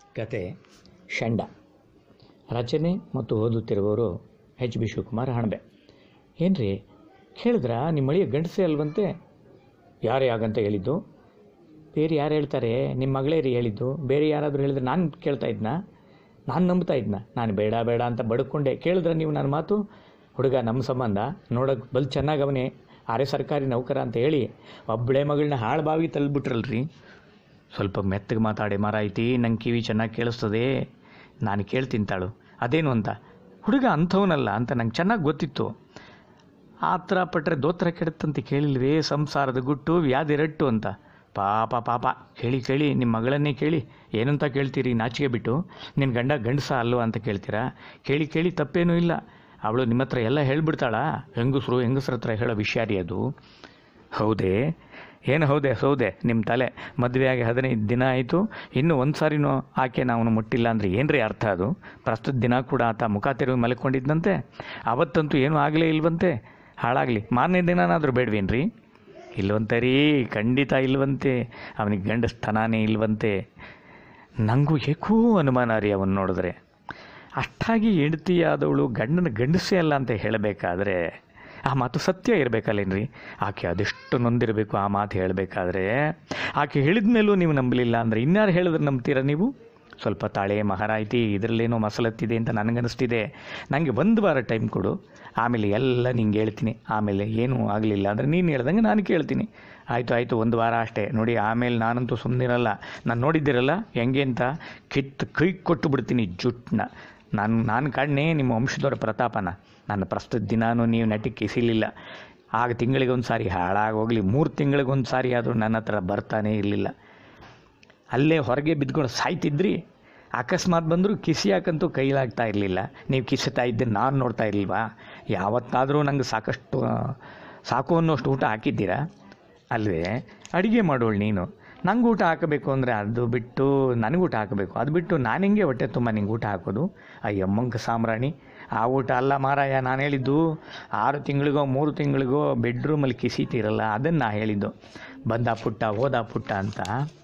ಕತೆ ಷಂಡ ರಚನೆ ಮತ್ತು ಓದುತ್ತಿರುವವರು ಎಚ್ ಬಿ ಶಿವಕುಮಾರ್ ಹಣಬೆ ಏನ್ರಿ ಕೇಳಿದ್ರ ನಿಮ್ಮ ಮಳಿಯ ಗಂಡಸೇ ಅಲ್ವಂತೆ ಯಾರೇ ಆಗಂತ ಹೇಳಿದ್ದು ಬೇರೆ ಯಾರು ಹೇಳ್ತಾರೆ ನಿಮ್ಮ ಮಗಳೇ ರೀ ಹೇಳಿದ್ದು ಬೇರೆ ಯಾರಾದರೂ ಹೇಳಿದ್ರೆ ನಾನು ಕೇಳ್ತಾ ಇದ್ನಾ ನಾನು ನಂಬ್ತಾ ಇದ್ನ ನಾನು ಬೇಡ ಬೇಡ ಅಂತ ಬಡ್ಕೊಂಡೆ ಕೇಳಿದ್ರೆ ನೀವು ನನ್ನ ಮಾತು ಹುಡುಗ ನಮ್ಮ ಸಂಬಂಧ ನೋಡೋಕೆ ಬಲ್ ಚೆನ್ನಾಗವನೇ ಆರೇ ಸರ್ಕಾರಿ ನೌಕರ ಅಂತ ಹೇಳಿ ಒಬ್ಬಳೆ ಮಗಳನ್ನ ಹಾಳು ಬಾವಿ ತಳ್ಳಿಬಿಟ್ರಲ್ರಿ ಸ್ವಲ್ಪ ಮೆತ್ತಗೆ ಮಾತಾಡಿ ಮಾರಾಯ್ತಿ ನಂಗೆ ಕಿವಿ ಚೆನ್ನಾಗಿ ಕೇಳಿಸ್ತದೆ ನಾನು ಕೇಳ್ತೀನಿ ತಾಳು ಅದೇನು ಅಂತ ಹುಡುಗ ಅಂಥವನಲ್ಲ ಅಂತ ನಂಗೆ ಚೆನ್ನಾಗಿ ಗೊತ್ತಿತ್ತು ಆ ಥರ ಪಟ್ಟರೆ ದೋತ್ರ ಕೆಡುತ್ತಂತೆ ಕೇಳಿಲ್ವೇ ಸಂಸಾರದ ಗುಟ್ಟು ವ್ಯಾಧಿ ರಟ್ಟು ಅಂತ ಪಾಪ ಪಾಪ ಕೇಳಿ ಕೇಳಿ ನಿಮ್ಮ ಮಗಳನ್ನೇ ಕೇಳಿ ಏನಂತ ಕೇಳ್ತೀರಿ ನಾಚಿಕೆ ಬಿಟ್ಟು ನಿನ್ನ ಗಂಡ ಗಂಡಸ ಅಲ್ವಾ ಅಂತ ಕೇಳ್ತೀರಾ ಕೇಳಿ ಕೇಳಿ ತಪ್ಪೇನೂ ಇಲ್ಲ ಅವಳು ನಿಮ್ಮ ಹತ್ರ ಎಲ್ಲ ಹೇಳ್ಬಿಡ್ತಾಳ ಹೆಂಗಸರು ಹೆಂಗಸ್ರ ಹತ್ರ ಹೇಳೋ ವಿಷಯ ರೀ ಅದು ಹೌದೇ ಏನು ಹೌದೆ ಹೌದೆ ನಿಮ್ಮ ತಲೆ ಮದುವೆಯಾಗಿ ಹದಿನೈದು ದಿನ ಆಯಿತು ಇನ್ನೂ ಒಂದು ಸಾರಿನೂ ಆಕೆ ನಾವು ಮುಟ್ಟಿಲ್ಲ ಅಂದರೆ ಏನ್ರಿ ಅರ್ಥ ಅದು ಪ್ರಸ್ತುತ ದಿನ ಕೂಡ ಆತ ಮುಖ ತಿರುಗಿ ಮಲ್ಕೊಂಡಿದ್ದಂತೆ ಅವತ್ತಂತೂ ಏನೂ ಆಗಲೇ ಇಲ್ವಂತೆ ಹಾಳಾಗಲಿ ಮಾರನೇ ದಿನನಾದರೂ ಬೇಡವೇನ್ರಿ ಇಲ್ವಂತೆ ರೀ ಖಂಡಿತ ಇಲ್ವಂತೆ ಅವನಿಗೆ ಗಂಡಸ್ತನಾನೇ ಇಲ್ವಂತೆ ನನಗೂ ಏಕೂ ಅನುಮಾನ ರೀ ಅವನು ನೋಡಿದ್ರೆ ಅಷ್ಟಾಗಿ ಹೆಂಡತಿಯಾದವಳು ಗಂಡನ ಗಂಡಸೇ ಅಲ್ಲ ಅಂತ ಹೇಳಬೇಕಾದ್ರೆ ಆ ಮಾತು ಸತ್ಯ ಇರಬೇಕಲ್ಲೇನ್ರಿ ಆಕೆ ಅದೆಷ್ಟು ನೊಂದಿರಬೇಕು ಆ ಮಾತು ಹೇಳಬೇಕಾದ್ರೆ ಆಕೆ ಹೇಳಿದ ಮೇಲೂ ನೀವು ನಂಬಲಿಲ್ಲ ಅಂದರೆ ಇನ್ಯಾರು ಹೇಳಿದ್ರೆ ನಂಬ್ತೀರಾ ನೀವು ಸ್ವಲ್ಪ ತಾಳೆ ಮಹಾರಾಯ್ತಿ ಇದರಲ್ಲೇನೋ ಮಸಲತ್ತಿದೆ ಅಂತ ನನಗನ್ನಿಸ್ತಿದೆ ನನಗೆ ಒಂದು ವಾರ ಟೈಮ್ ಕೊಡು ಆಮೇಲೆ ಎಲ್ಲ ನಿಂಗೆ ಹೇಳ್ತೀನಿ ಆಮೇಲೆ ಏನೂ ಆಗಲಿಲ್ಲ ಅಂದರೆ ನೀನು ಹೇಳ್ದಂಗೆ ನಾನು ಕೇಳ್ತೀನಿ ಆಯಿತು ಆಯಿತು ಒಂದು ವಾರ ಅಷ್ಟೇ ನೋಡಿ ಆಮೇಲೆ ನಾನಂತೂ ಸುಮ್ಮನಿರಲ್ಲ ನಾನು ನೋಡಿದ್ದೀರಲ್ಲ ಹೆಂಗೆ ಅಂತ ಕಿತ್ತು ಕೈ ಕೊಟ್ಟು ಬಿಡ್ತೀನಿ ಜುಟ್ಟನ್ನ ನಾನು ನಾನು ಕಾಣೆ ನಿಮ್ಮ ವಂಶದವರ ಪ್ರತಾಪನ ನನ್ನ ಪ್ರಸ್ತುತ ದಿನಾನು ನೀವು ನಟಿಗೆ ಕಿಸಿಲಿಲ್ಲ ಆಗ ತಿಂಗಳಿಗೆ ಒಂದು ಸಾರಿ ಹಾಳಾಗೋಗಲಿ ಮೂರು ತಿಂಗಳಿಗೆ ಒಂದು ಸಾರಿ ಆದರೂ ನನ್ನ ಹತ್ರ ಬರ್ತಾನೇ ಇರಲಿಲ್ಲ ಅಲ್ಲೇ ಹೊರಗೆ ಬಿದ್ಕೊಂಡು ಸಾಯ್ತಿದ್ರಿ ಅಕಸ್ಮಾತ್ ಬಂದರೂ ಕಿಸಿಯಾಕಂತೂ ಕೈಲಾಗ್ತಾ ಇರಲಿಲ್ಲ ನೀವು ಕಿಸಿತಾ ಇದ್ದೆ ನಾನು ನೋಡ್ತಾ ಇರಲಿಲ್ವಾ ಯಾವತ್ತಾದರೂ ನಂಗೆ ಸಾಕಷ್ಟು ಆ, ಸಾಕು ಅನ್ನೋಷ್ಟು ಊಟ ಹಾಕಿದ್ದೀರಾ ಅಲ್ವೇ ಅಡುಗೆ ಮಾಡೋಳು ನೀನು ನಂಗೆ ಊಟ ಹಾಕಬೇಕು ಅಂದರೆ ಅದು ಬಿಟ್ಟು ನನಗೆ ಊಟ ಹಾಕಬೇಕು ಅದು ಬಿಟ್ಟು ನಾನು ಹೆಂಗೆ ಹೊಟ್ಟೆ ತುಂಬ ನಿಂಗೆ ಊಟ ಹಾಕೋದು ಅಯ್ಯಮ್ಮಂಕ ಸಾಮ್ರಾಣಿ ಆ ಊಟ ಅಲ್ಲ ಮಾರಾಯ ನಾನು ಹೇಳಿದ್ದು ಆರು ತಿಂಗಳಿಗೋ ಮೂರು ತಿಂಗಳಿಗೋ ಬೆಡ್ರೂಮಲ್ಲಿ ಕಿಸಿತೀರಲ್ಲ ಅದನ್ನು ನಾ ಹೇಳಿದ್ದು ಬಂದ ಪುಟ್ಟ ಹೋದ ಪುಟ್ಟ ಅಂತ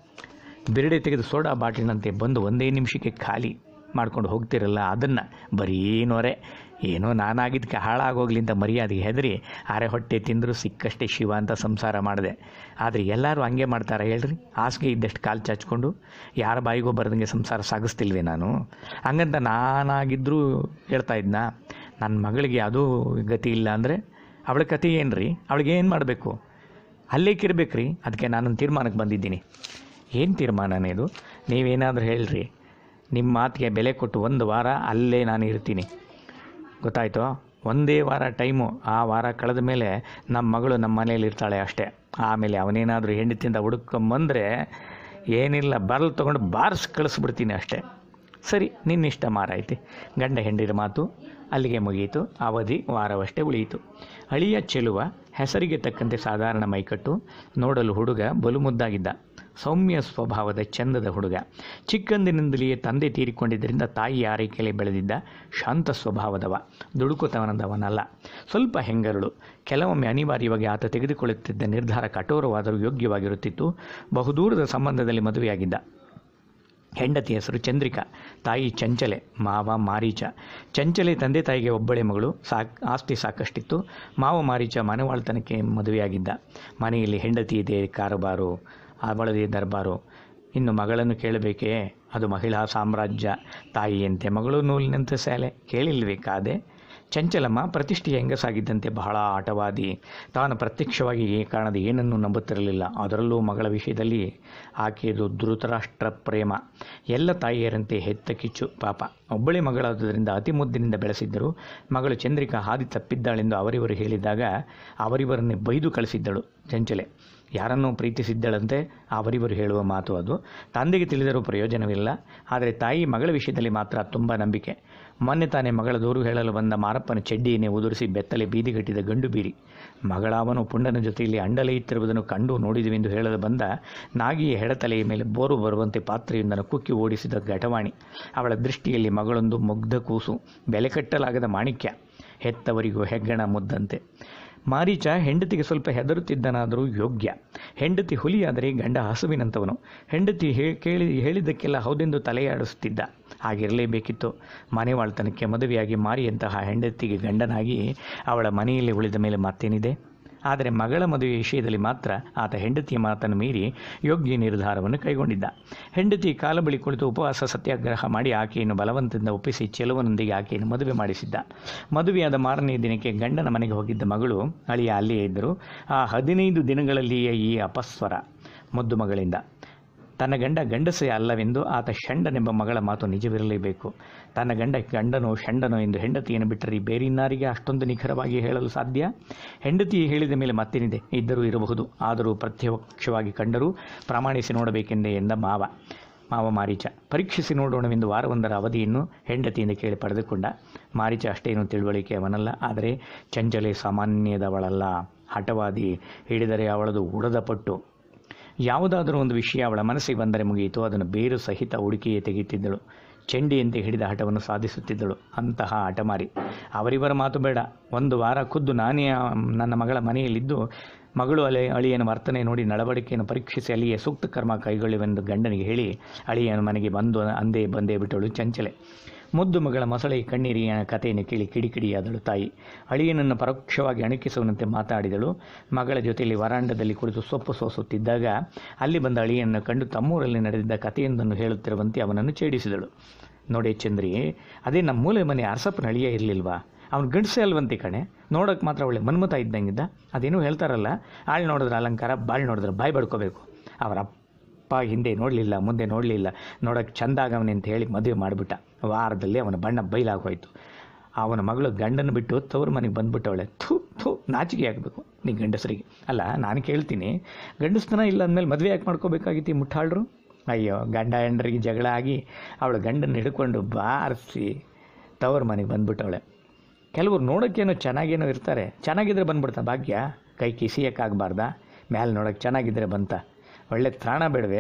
ಬಿರಡೆ ತೆಗೆದು ಸೋಡಾ ಬಾಟ್ಲಿನಂತೆ ಬಂದು ಒಂದೇ ನಿಮಿಷಕ್ಕೆ ಖಾಲಿ ಮಾಡ್ಕೊಂಡು ಹೋಗ್ತಿರಲ್ಲ ಅದನ್ನು ಬರೀ ನೊರೆ ಏನೋ ನಾನಾಗಿದ್ದಕ್ಕೆ ಹಾಳಾಗೋಗ್ಲಿ ಅಂತ ಮರ್ಯಾದೆಗೆ ಹೆದರಿ ಆರೆ ಹೊಟ್ಟೆ ತಿಂದರೂ ಸಿಕ್ಕಷ್ಟೇ ಶಿವ ಅಂತ ಸಂಸಾರ ಮಾಡಿದೆ ಆದರೆ ಎಲ್ಲರೂ ಹಂಗೆ ಮಾಡ್ತಾರೆ ಹೇಳ್ರಿ ಹಾಸಿಗೆ ಇದ್ದಷ್ಟು ಕಾಲು ಚಾಚ್ಕೊಂಡು ಯಾರ ಬಾಯಿಗೋ ಬರ್ದಂಗೆ ಸಂಸಾರ ಸಾಗಿಸ್ತಿಲ್ವೇ ನಾನು ಹಂಗಂತ ನಾನಾಗಿದ್ದರೂ ಹೇಳ್ತಾ ಇದ್ನ ನನ್ನ ಮಗಳಿಗೆ ಯಾವುದೂ ಗತಿ ಇಲ್ಲ ಅಂದರೆ ಅವಳ ಕತೆ ಏನು ರೀ ಅವಳಿಗೆ ಏನು ಮಾಡಬೇಕು ಅಲ್ಲೇಕಿರ್ಬೇಕು ರೀ ಅದಕ್ಕೆ ನಾನೊಂದು ತೀರ್ಮಾನಕ್ಕೆ ಬಂದಿದ್ದೀನಿ ಏನು ತೀರ್ಮಾನನೇ ಇದು ನೀವೇನಾದರೂ ಹೇಳ್ರಿ ನಿಮ್ಮ ಮಾತಿಗೆ ಬೆಲೆ ಕೊಟ್ಟು ಒಂದು ವಾರ ಅಲ್ಲೇ ನಾನು ಇರ್ತೀನಿ ಗೊತ್ತಾಯ್ತು ಒಂದೇ ವಾರ ಟೈಮು ಆ ವಾರ ಕಳೆದ ಮೇಲೆ ನಮ್ಮ ಮಗಳು ನಮ್ಮ ಮನೇಲಿ ಇರ್ತಾಳೆ ಅಷ್ಟೇ ಆಮೇಲೆ ಅವನೇನಾದರೂ ಹೆಂಡತಿಯಿಂದ ಹುಡುಕೊಂಬಂದರೆ ಏನಿಲ್ಲ ಬರಲು ತೊಗೊಂಡು ಬಾರಿಸಿ ಕಳಿಸ್ಬಿಡ್ತೀನಿ ಅಷ್ಟೇ ಸರಿ ನಿನ್ನಿಷ್ಟ ಮಾರಾಯ್ತಿ ಗಂಡ ಹೆಂಡಿರ ಮಾತು ಅಲ್ಲಿಗೆ ಮುಗಿಯಿತು ಅವಧಿ ವಾರವಷ್ಟೇ ಉಳಿಯಿತು ಅಳಿಯ ಚೆಲುವ ಹೆಸರಿಗೆ ತಕ್ಕಂತೆ ಸಾಧಾರಣ ಮೈಕಟ್ಟು ನೋಡಲು ಹುಡುಗ ಬಲು ಮುದ್ದಾಗಿದ್ದ ಸೌಮ್ಯ ಸ್ವಭಾವದ ಚಂದದ ಹುಡುಗ ಚಿಕ್ಕಂದಿನಿಂದಲೇ ತಂದೆ ತೀರಿಕೊಂಡಿದ್ದರಿಂದ ತಾಯಿ ಆರೈಕೆಯಲ್ಲಿ ಬೆಳೆದಿದ್ದ ಶಾಂತ ಸ್ವಭಾವದವ ದುಡುಕುತನದವನಲ್ಲ ಸ್ವಲ್ಪ ಹೆಂಗರಳು ಕೆಲವೊಮ್ಮೆ ಅನಿವಾರ್ಯವಾಗಿ ಆತ ತೆಗೆದುಕೊಳ್ಳುತ್ತಿದ್ದ ನಿರ್ಧಾರ ಕಠೋರವಾದರೂ ಯೋಗ್ಯವಾಗಿರುತ್ತಿತ್ತು ಬಹುದೂರದ ಸಂಬಂಧದಲ್ಲಿ ಮದುವೆಯಾಗಿದ್ದ ಹೆಂಡತಿ ಹೆಸರು ಚಂದ್ರಿಕಾ ತಾಯಿ ಚಂಚಲೆ ಮಾವ ಮಾರೀಚ ಚಂಚಲೆ ತಂದೆ ತಾಯಿಗೆ ಒಬ್ಬಳೆ ಮಗಳು ಸಾಕ್ ಆಸ್ತಿ ಸಾಕಷ್ಟಿತ್ತು ಮಾವ ಮಾರೀಚ ಮನೆವಾಳ್ತನಕ್ಕೆ ಮದುವೆಯಾಗಿದ್ದ ಮನೆಯಲ್ಲಿ ಹೆಂಡತಿ ಇದೆ ಕಾರುಬಾರು ಅವಳದೇ ದರ್ಬಾರು ಇನ್ನು ಮಗಳನ್ನು ಕೇಳಬೇಕೇ ಅದು ಮಹಿಳಾ ಸಾಮ್ರಾಜ್ಯ ತಾಯಿಯಂತೆ ಮಗಳು ನೂಲಿನಂತೆ ಸ್ಯಾಲೆ ಕೇಳಿಲ್ವೇ ಕಾದೆ ಚಂಚಲಮ್ಮ ಪ್ರತಿಷ್ಠೆಯ ಹೆಂಗಸಾಗಿದ್ದಂತೆ ಬಹಳ ಆಟವಾದಿ ತಾನು ಪ್ರತ್ಯಕ್ಷವಾಗಿ ಈ ಕಾರಣದ ಏನನ್ನೂ ನಂಬುತ್ತಿರಲಿಲ್ಲ ಅದರಲ್ಲೂ ಮಗಳ ವಿಷಯದಲ್ಲಿ ಆಕೆಯದು ಧೃತರಾಷ್ಟ್ರ ಪ್ರೇಮ ಎಲ್ಲ ತಾಯಿಯರಂತೆ ಹೆತ್ತ ಕಿಚ್ಚು ಪಾಪ ಒಬ್ಬಳೆ ಮಗಳಾದುದರಿಂದ ಅತಿ ಮುದ್ದಿನಿಂದ ಬೆಳೆಸಿದ್ದರು ಮಗಳು ಚಂದ್ರಿಕಾ ಹಾದಿ ತಪ್ಪಿದ್ದಾಳೆಂದು ಅವರಿವರು ಹೇಳಿದಾಗ ಅವರಿವರನ್ನೇ ಬೈದು ಕಳಿಸಿದ್ದಳು ಚಂಚಲೆ ಯಾರನ್ನೂ ಪ್ರೀತಿಸಿದ್ದಳಂತೆ ಅವರಿವರು ಹೇಳುವ ಮಾತು ಅದು ತಂದೆಗೆ ತಿಳಿದರೂ ಪ್ರಯೋಜನವಿಲ್ಲ ಆದರೆ ತಾಯಿ ಮಗಳ ವಿಷಯದಲ್ಲಿ ಮಾತ್ರ ತುಂಬ ನಂಬಿಕೆ ಮೊನ್ನೆ ತಾನೇ ಮಗಳ ದೂರು ಹೇಳಲು ಬಂದ ಮಾರಪ್ಪನ ಚೆಡ್ಡಿಯನ್ನೇ ಉದುರಿಸಿ ಬೆತ್ತಲೆ ಬೀದಿಗಟ್ಟಿದ ಗಂಡು ಬೀರಿ ಮಗಳವನು ಪುಂಡನ ಜೊತೆಯಲ್ಲಿ ಅಂಡಲೆ ಇತ್ತಿರುವುದನ್ನು ಕಂಡು ನೋಡಿದುವೆಂದು ಹೇಳಲು ಬಂದ ನಾಗಿಯ ಹೆಡತಲೆಯ ಮೇಲೆ ಬೋರು ಬರುವಂತೆ ಪಾತ್ರೆಯೊಂದನ್ನು ಕುಕ್ಕಿ ಓಡಿಸಿದ ಘಟವಾಣಿ ಅವಳ ದೃಷ್ಟಿಯಲ್ಲಿ ಮಗಳೊಂದು ಮುಗ್ಧ ಕೂಸು ಬೆಲೆ ಕಟ್ಟಲಾಗದ ಮಾಣಿಕ್ಯ ಹೆತ್ತವರಿಗೂ ಹೆಗ್ಗಣ ಮುದ್ದಂತೆ ಮಾರೀಚ ಹೆಂಡತಿಗೆ ಸ್ವಲ್ಪ ಹೆದರುತ್ತಿದ್ದನಾದರೂ ಯೋಗ್ಯ ಹೆಂಡತಿ ಹುಲಿಯಾದರೆ ಗಂಡ ಹಸುವಿನಂಥವನು ಹೆಂಡತಿ ಹೇ ಕೇಳಿ ಹೇಳಿದ್ದಕ್ಕೆಲ್ಲ ಹೌದೆಂದು ತಲೆಯಾಡಿಸುತ್ತಿದ್ದ ಹಾಗಿರಲೇಬೇಕಿತ್ತು ಮನೆವಾಳ್ತನಕ್ಕೆ ಮದುವೆಯಾಗಿ ಮಾರಿಯಂತಹ ಹೆಂಡತಿಗೆ ಗಂಡನಾಗಿ ಅವಳ ಮನೆಯಲ್ಲಿ ಉಳಿದ ಮೇಲೆ ಮತ್ತೇನಿದೆ ಆದರೆ ಮಗಳ ಮದುವೆ ವಿಷಯದಲ್ಲಿ ಮಾತ್ರ ಆತ ಹೆಂಡತಿಯ ಮಾತನ್ನು ಮೀರಿ ಯೋಗ್ಯ ನಿರ್ಧಾರವನ್ನು ಕೈಗೊಂಡಿದ್ದ ಹೆಂಡತಿ ಕಾಲ ಬಳಿ ಕುಳಿತು ಉಪವಾಸ ಸತ್ಯಾಗ್ರಹ ಮಾಡಿ ಆಕೆಯನ್ನು ಬಲವಂತದಿಂದ ಒಪ್ಪಿಸಿ ಚೆಲುವನೊಂದಿಗೆ ಆಕೆಯನ್ನು ಮದುವೆ ಮಾಡಿಸಿದ್ದ ಮದುವೆಯಾದ ಮಾರನೇ ದಿನಕ್ಕೆ ಗಂಡನ ಮನೆಗೆ ಹೋಗಿದ್ದ ಮಗಳು ಅಳಿಯ ಅಲ್ಲಿಯೇ ಇದ್ದರು ಆ ಹದಿನೈದು ದಿನಗಳಲ್ಲಿಯೇ ಈ ಅಪಸ್ವರ ಮುದ್ದು ಮಗಳಿಂದ ತನ್ನ ಗಂಡ ಗಂಡಸೇ ಅಲ್ಲವೆಂದು ಆತ ಷಂಡನೆಂಬ ಮಗಳ ಮಾತು ನಿಜವಿರಲೇಬೇಕು ತನ್ನ ಗಂಡ ಗಂಡನೋ ಷಂಡನೋ ಎಂದು ಹೆಂಡತಿಯನ್ನು ಬಿಟ್ಟರೆ ಬೇರಿನ್ನಾರಿಗೆ ಅಷ್ಟೊಂದು ನಿಖರವಾಗಿ ಹೇಳಲು ಸಾಧ್ಯ ಹೆಂಡತಿ ಹೇಳಿದ ಮೇಲೆ ಮತ್ತೇನಿದೆ ಇದ್ದರೂ ಇರಬಹುದು ಆದರೂ ಪ್ರತ್ಯಕ್ಷವಾಗಿ ಕಂಡರೂ ಪ್ರಮಾಣಿಸಿ ನೋಡಬೇಕೆಂದೇ ಎಂದ ಮಾವ ಮಾವ ಮಾರೀಚ ಪರೀಕ್ಷಿಸಿ ನೋಡೋಣವೆಂದು ವಾರವೊಂದರ ಅವಧಿಯನ್ನು ಹೆಂಡತಿಯಿಂದ ಕೇಳಿ ಪಡೆದುಕೊಂಡ ಮಾರೀಚ ಅಷ್ಟೇನು ತಿಳುವಳಿಕೆ ಅವನಲ್ಲ ಆದರೆ ಚಂಚಲೆ ಸಾಮಾನ್ಯದವಳಲ್ಲ ಹಠವಾದಿ ಹಿಡಿದರೆ ಅವಳದು ಉಡದ ಪಟ್ಟು ಯಾವುದಾದರೂ ಒಂದು ವಿಷಯ ಅವಳ ಮನಸ್ಸಿಗೆ ಬಂದರೆ ಮುಗಿಯಿತು ಅದನ್ನು ಬೇರು ಸಹಿತ ಹುಡುಕಿಯೇ ತೆಗೆಯುತ್ತಿದ್ದಳು ಚೆಂಡಿಯಂತೆ ಹಿಡಿದ ಹಠವನ್ನು ಸಾಧಿಸುತ್ತಿದ್ದಳು ಅಂತಹ ಹಠಮಾರಿ ಅವರಿವರ ಮಾತು ಬೇಡ ಒಂದು ವಾರ ಖುದ್ದು ನಾನೇ ಆ ನನ್ನ ಮಗಳ ಮನೆಯಲ್ಲಿದ್ದು ಮಗಳು ಅಲೆ ಅಳಿಯನ ವರ್ತನೆ ನೋಡಿ ನಡವಳಿಕೆಯನ್ನು ಪರೀಕ್ಷಿಸಿ ಅಲ್ಲಿಯೇ ಸೂಕ್ತ ಕರ್ಮ ಕೈಗೊಳ್ಳುವೆಂದು ಗಂಡನಿಗೆ ಹೇಳಿ ಅಳಿಯನ ಮನೆಗೆ ಬಂದು ಅಂದೇ ಬಂದೇ ಬಿಟ್ಟಳು ಚಂಚಲೆ ಮುದ್ದು ಮಗಳ ಮೊಸಳೆ ಕಣ್ಣೀರಿಯ ಕಥೆಯನ್ನು ಕೇಳಿ ಕಿಡಿಕಿಡಿಯಾದಳು ತಾಯಿ ಅಳಿಯನನ್ನು ಪರೋಕ್ಷವಾಗಿ ಅಣಕಿಸುವಂತೆ ಮಾತಾಡಿದಳು ಮಗಳ ಜೊತೆಯಲ್ಲಿ ವರಾಂಡದಲ್ಲಿ ಕುಳಿತು ಸೊಪ್ಪು ಸೋಸುತ್ತಿದ್ದಾಗ ಅಲ್ಲಿ ಬಂದ ಅಳಿಯನ್ನು ಕಂಡು ತಮ್ಮೂರಲ್ಲಿ ನಡೆದಿದ್ದ ಕಥೆಯೊಂದನ್ನು ಹೇಳುತ್ತಿರುವಂತೆ ಅವನನ್ನು ಛೇಡಿಸಿದಳು ನೋಡಿ ಚಂದ್ರಿ ಅದೇ ನಮ್ಮ ಮೂಲೆ ಮನೆ ಅರಸಪ್ಪನ ಅಳಿಯ ಇರಲಿಲ್ವಾ ಅವನು ಗಂಡಸೆ ಅಲ್ವಂತೆ ಕಣೆ ನೋಡೋಕೆ ಮಾತ್ರ ಒಳ್ಳೆ ಮನ್ಮತ ಇದ್ದಂಗಿದ್ದ ಅದೇನೋ ಹೇಳ್ತಾರಲ್ಲ ಆಳ್ ನೋಡಿದ್ರೆ ಅಲಂಕಾರ ಬಾಳ್ ನೋಡಿದ್ರೆ ಬಾಯಿ ಬಡ್ಕೋಬೇಕು ಅವರ ಅಪ್ಪ ಹಿಂದೆ ನೋಡಲಿಲ್ಲ ಮುಂದೆ ನೋಡಲಿಲ್ಲ ನೋಡೋಕೆ ಚಂದ ಆಗವನೆ ಅಂತ ಹೇಳಿ ಮದುವೆ ಮಾಡಿಬಿಟ್ಟ ವಾರದಲ್ಲಿ ಅವನ ಬಣ್ಣ ಬಯಲಾಗೋಯ್ತು ಅವನ ಮಗಳು ಗಂಡನ ಬಿಟ್ಟು ತವ್ರ ಮನೆಗೆ ಬಂದ್ಬಿಟ್ಟವಳೆ ಥೂ ಥೂ ನಾಚಿಕೆ ಆಗಬೇಕು ನೀ ಗಂಡಸರಿಗೆ ಅಲ್ಲ ನಾನು ಕೇಳ್ತೀನಿ ಗಂಡಸ್ತನ ಇಲ್ಲ ಅಂದಮೇಲೆ ಮದುವೆ ಯಾಕೆ ಮಾಡ್ಕೋಬೇಕಾಗಿತ್ತು ಈ ಮುಟ್ಟಾಳ್ರು ಅಯ್ಯೋ ಗಂಡ ಹೆಂಡರಿಗೆ ಜಗಳ ಆಗಿ ಅವಳು ಗಂಡನ ಹಿಡ್ಕೊಂಡು ಬಾರಿಸಿ ತವ್ರ ಮನೆಗೆ ಬಂದ್ಬಿಟ್ಟವಳೆ ಕೆಲವರು ನೋಡೋಕ್ಕೇನೋ ಚೆನ್ನಾಗೇನೋ ಇರ್ತಾರೆ ಚೆನ್ನಾಗಿದ್ರೆ ಬಂದ್ಬಿಡ್ತಾ ಭಾಗ್ಯ ಕೈ ಕಿಸಿಯೋಕ್ಕಾಗಬಾರ್ದ ಮೇಲೆ ನೋಡೋಕೆ ಚೆನ್ನಾಗಿದ್ದರೆ ಬಂತ ಒಳ್ಳೆ ತ್ರಾಣ ಬೇಡವೆ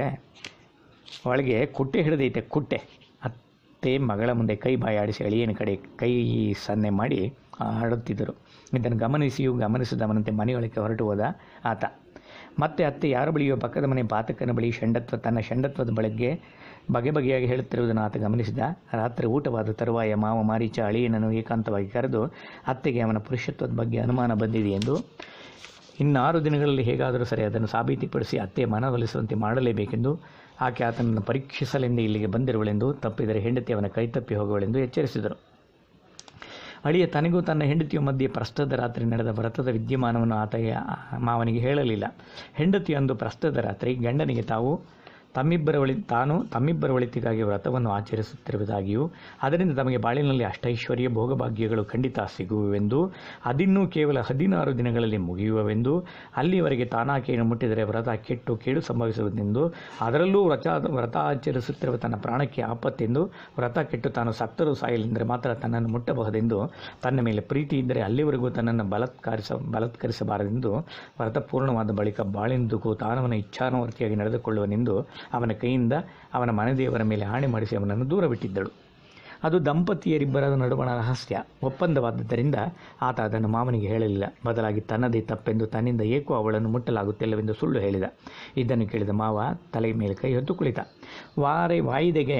ಒಳಗೆ ಕುಟ್ಟೆ ಹಿಡಿದೈತೆ ಕುಟ್ಟೆ ಅತ್ತೆ ಮಗಳ ಮುಂದೆ ಕೈ ಬಾಯಿ ಆಡಿಸಿ ಅಳಿಯನ ಕಡೆ ಕೈ ಸನ್ನೆ ಮಾಡಿ ಆಡುತ್ತಿದ್ದರು ಇದನ್ನು ಗಮನಿಸಿಯೂ ಗಮನಿಸಿದವನಂತೆ ಮನೆಯೊಳಗೆ ಹೊರಟು ಹೋದ ಆತ ಮತ್ತೆ ಅತ್ತೆ ಯಾರ ಬಳಿಯೋ ಪಕ್ಕದ ಮನೆ ಪಾತಕನ ಬಳಿ ಷಂಡತ್ವ ತನ್ನ ಷಂಡತ್ವದ ಬೆಳಗ್ಗೆ ಬಗೆ ಬಗೆಯಾಗಿ ಹೇಳುತ್ತಿರುವುದನ್ನು ಆತ ಗಮನಿಸಿದ ರಾತ್ರಿ ಊಟವಾದ ತರುವಾಯ ಮಾವ ಮಾರೀಚ ಅಳಿಯನನ್ನು ಏಕಾಂತವಾಗಿ ಕರೆದು ಅತ್ತೆಗೆ ಅವನ ಪುರುಷತ್ವದ ಬಗ್ಗೆ ಅನುಮಾನ ಬಂದಿದೆ ಎಂದು ಇನ್ನಾರು ದಿನಗಳಲ್ಲಿ ಹೇಗಾದರೂ ಸರಿ ಅದನ್ನು ಸಾಬೀತುಪಡಿಸಿ ಅತ್ತೆ ಮನವೊಲಿಸುವಂತೆ ಮಾಡಲೇಬೇಕೆಂದು ಆಕೆ ಆತನನ್ನು ಪರೀಕ್ಷಿಸಲೆಂದೇ ಇಲ್ಲಿಗೆ ಬಂದಿರುವಳೆಂದು ತಪ್ಪಿದರೆ ಹೆಂಡತಿ ಅವನ ಕೈತಪ್ಪಿ ಹೋಗುವಳೆಂದು ಎಚ್ಚರಿಸಿದರು ಅಳಿಯ ತನಗೂ ತನ್ನ ಹೆಂಡತಿಯ ಮಧ್ಯೆ ಪ್ರಸ್ತದ ರಾತ್ರಿ ನಡೆದ ವ್ರತದ ವಿದ್ಯಮಾನವನ್ನು ಆತ ಮಾವನಿಗೆ ಹೇಳಲಿಲ್ಲ ಹೆಂಡತಿಯೊಂದು ಪ್ರಸ್ತದ ರಾತ್ರಿ ಗಂಡನಿಗೆ ತಾವು ತಮ್ಮಿಬ್ಬರ ಒಳಿ ತಾನು ತಮ್ಮಿಬ್ಬರ ಒಳಿತಿಗಾಗಿ ವ್ರತವನ್ನು ಆಚರಿಸುತ್ತಿರುವುದಾಗಿಯೂ ಅದರಿಂದ ತಮಗೆ ಬಾಳಿನಲ್ಲಿ ಅಷ್ಟೈಶ್ವರ್ಯ ಭೋಗಭಾಗ್ಯಗಳು ಖಂಡಿತ ಸಿಗುವೆವೆಂದು ಅದಿನ್ನೂ ಕೇವಲ ಹದಿನಾರು ದಿನಗಳಲ್ಲಿ ಮುಗಿಯುವವೆಂದು ಅಲ್ಲಿಯವರೆಗೆ ತಾನಾಕೆಯನ್ನು ಮುಟ್ಟಿದರೆ ವ್ರತ ಕೆಟ್ಟು ಕೇಡು ಸಂಭವಿಸುವುದೆಂದು ಅದರಲ್ಲೂ ವ್ರತ ವ್ರತ ಆಚರಿಸುತ್ತಿರುವ ತನ್ನ ಪ್ರಾಣಕ್ಕೆ ಆಪತ್ತೆಂದು ವ್ರತ ಕೆಟ್ಟು ತಾನು ಸತ್ತರೂ ಸಾಯಲೆಂದರೆ ಮಾತ್ರ ತನ್ನನ್ನು ಮುಟ್ಟಬಹುದೆಂದು ತನ್ನ ಮೇಲೆ ಪ್ರೀತಿ ಇದ್ದರೆ ಅಲ್ಲಿವರೆಗೂ ತನ್ನನ್ನು ಬಲತ್ಕಾರಿಸ ಬಲತ್ಕರಿಸಬಾರದೆಂದು ವ್ರತ ಪೂರ್ಣವಾದ ಬಳಿಕ ಬಾಳೆಂದುಕು ತಾನವನ ಇಚ್ಛಾನುವರ್ತಿಯಾಗಿ ನಡೆದುಕೊಳ್ಳುವನೆಂದು ಅವನ ಕೈಯಿಂದ ಅವನ ಮನೆದೇವರ ಮೇಲೆ ಆಣೆ ಮಾಡಿಸಿ ಅವನನ್ನು ದೂರ ಬಿಟ್ಟಿದ್ದಳು ಅದು ದಂಪತಿಯರಿಬ್ಬರ ನಡುವಣ ರಹಸ್ಯ ಒಪ್ಪಂದವಾದ್ದರಿಂದ ಆತ ಅದನ್ನು ಮಾವನಿಗೆ ಹೇಳಲಿಲ್ಲ ಬದಲಾಗಿ ತನ್ನದೇ ತಪ್ಪೆಂದು ತನ್ನಿಂದ ಏಕೋ ಅವಳನ್ನು ಮುಟ್ಟಲಾಗುತ್ತಿಲ್ಲವೆಂದು ಸುಳ್ಳು ಹೇಳಿದ ಇದನ್ನು ಕೇಳಿದ ಮಾವ ತಲೆ ಮೇಲೆ ಕೈ ಹೊತ್ತು ಕುಳಿತ ವಾರೆ ವಾಯಿದೆಗೆ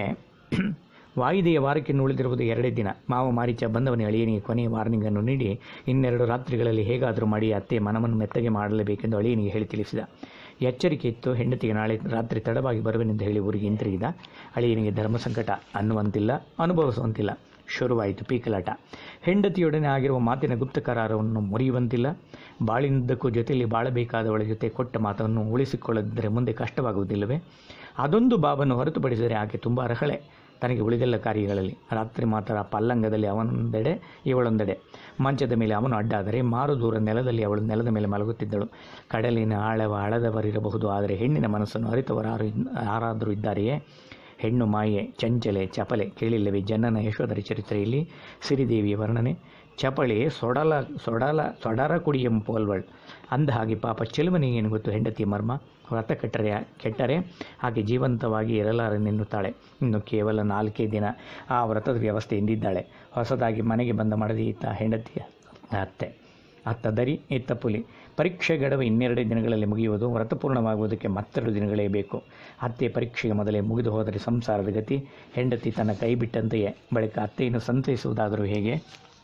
ವಾಯಿದೆಯ ವಾರಕ್ಕೆ ಉಳಿದಿರುವುದು ಎರಡೇ ದಿನ ಮಾವ ಮಾರೀಚ ಬಂದವನೇ ಅಳಿಯನಿಗೆ ಕೊನೆಯ ವಾರ್ನಿಂಗನ್ನು ನೀಡಿ ಇನ್ನೆರಡು ರಾತ್ರಿಗಳಲ್ಲಿ ಹೇಗಾದರೂ ಮಾಡಿ ಅತ್ತೆ ಮನವನ್ನು ಮೆತ್ತಗೆ ಮಾಡಲೇಬೇಕೆಂದು ಅಳಿಯನಿಗೆ ಹೇಳಿ ತಿಳಿಸಿದ ಎಚ್ಚರಿಕೆ ಇತ್ತು ಹೆಂಡತಿಗೆ ನಾಳೆ ರಾತ್ರಿ ತಡವಾಗಿ ಬರುವೆನೆಂದು ಹೇಳಿ ಊರಿಗೆ ಹಿಂತಿರುಗಿದ ಅಳಿಯನಿಗೆ ಧರ್ಮ ಸಂಕಟ ಅನ್ನುವಂತಿಲ್ಲ ಅನುಭವಿಸುವಂತಿಲ್ಲ ಶುರುವಾಯಿತು ಪೀಕಲಾಟ ಹೆಂಡತಿಯೊಡನೆ ಆಗಿರುವ ಮಾತಿನ ಗುಪ್ತ ಕರಾರವನ್ನು ಮುರಿಯುವಂತಿಲ್ಲ ಬಾಳಿನುದ್ದಕ್ಕೂ ಜೊತೆಯಲ್ಲಿ ಬಾಳಬೇಕಾದವಳ ಜೊತೆ ಕೊಟ್ಟ ಮಾತನ್ನು ಉಳಿಸಿಕೊಳ್ಳದಿದ್ದರೆ ಮುಂದೆ ಕಷ್ಟವಾಗುವುದಿಲ್ಲವೇ ಅದೊಂದು ಬಾಬನ್ನು ಹೊರತುಪಡಿಸಿದರೆ ಆಕೆ ತುಂಬ ಅರ್ಹಳೆ ತನಗೆ ಉಳಿದೆಲ್ಲ ಕಾರ್ಯಗಳಲ್ಲಿ ರಾತ್ರಿ ಮಾತ್ರ ಪಲ್ಲಂಗದಲ್ಲಿ ಅವನೊಂದೆಡೆ ಇವಳೊಂದೆಡೆ ಮಂಚದ ಮೇಲೆ ಅವನು ಅಡ್ಡಾದರೆ ಮಾರು ದೂರ ನೆಲದಲ್ಲಿ ಅವಳು ನೆಲದ ಮೇಲೆ ಮಲಗುತ್ತಿದ್ದಳು ಕಡಲಿನ ಆಳವ ಅಳದವರಿರಬಹುದು ಆದರೆ ಹೆಣ್ಣಿನ ಮನಸ್ಸನ್ನು ಅರಿತವರಾರು ಯಾರಾದರೂ ಇದ್ದಾರೆಯೇ ಹೆಣ್ಣು ಮಾಯೆ ಚಂಚಲೆ ಚಪಲೆ ಕೇಳಿಲ್ಲವೇ ಜನನ ಯಶೋಧರ ಚರಿತ್ರೆಯಲ್ಲಿ ಸಿರಿದೇವಿಯ ವರ್ಣನೆ ಚಪಳೆ ಸೊಡಲ ಸೊಡಲ ಸೊಡರ ಕುಡಿಯ ಪೋಲ್ವಳ್ ಅಂದ ಹಾಗೆ ಪಾಪ ಚೆಲುವನಿಗೇನು ಗೊತ್ತು ಹೆಂಡತಿಯ ಮರ್ಮ ವ್ರತ ಕೆಟ್ಟರೆ ಕೆಟ್ಟರೆ ಆಕೆ ಜೀವಂತವಾಗಿ ಇರಲಾರನೆನ್ನುತ್ತಾಳೆ ಇನ್ನು ಕೇವಲ ನಾಲ್ಕೇ ದಿನ ಆ ವ್ರತದ ವ್ಯವಸ್ಥೆ ಎಂದಿದ್ದಾಳೆ ಹೊಸದಾಗಿ ಮನೆಗೆ ಬಂದ ಮಡದಿ ಈತ ಹೆಂಡತಿಯ ಅತ್ತೆ ಅತ್ತ ದರಿ ಇತ್ತ ಪುಲಿ ಪರೀಕ್ಷೆ ಗಡುವು ಇನ್ನೆರಡು ದಿನಗಳಲ್ಲಿ ಮುಗಿಯುವುದು ವ್ರತಪೂರ್ಣವಾಗುವುದಕ್ಕೆ ಮತ್ತೆರಡು ದಿನಗಳೇ ಬೇಕು ಅತ್ತೆ ಪರೀಕ್ಷೆಗೆ ಮೊದಲೇ ಮುಗಿದು ಹೋದರೆ ಸಂಸಾರದ ಗತಿ ಹೆಂಡತಿ ತನ್ನ ಕೈ ಬಿಟ್ಟಂತೆಯೇ ಬಳಿಕ ಅತ್ತೆಯನ್ನು ಸಂತೈಸುವುದಾದರೂ ಹೇಗೆ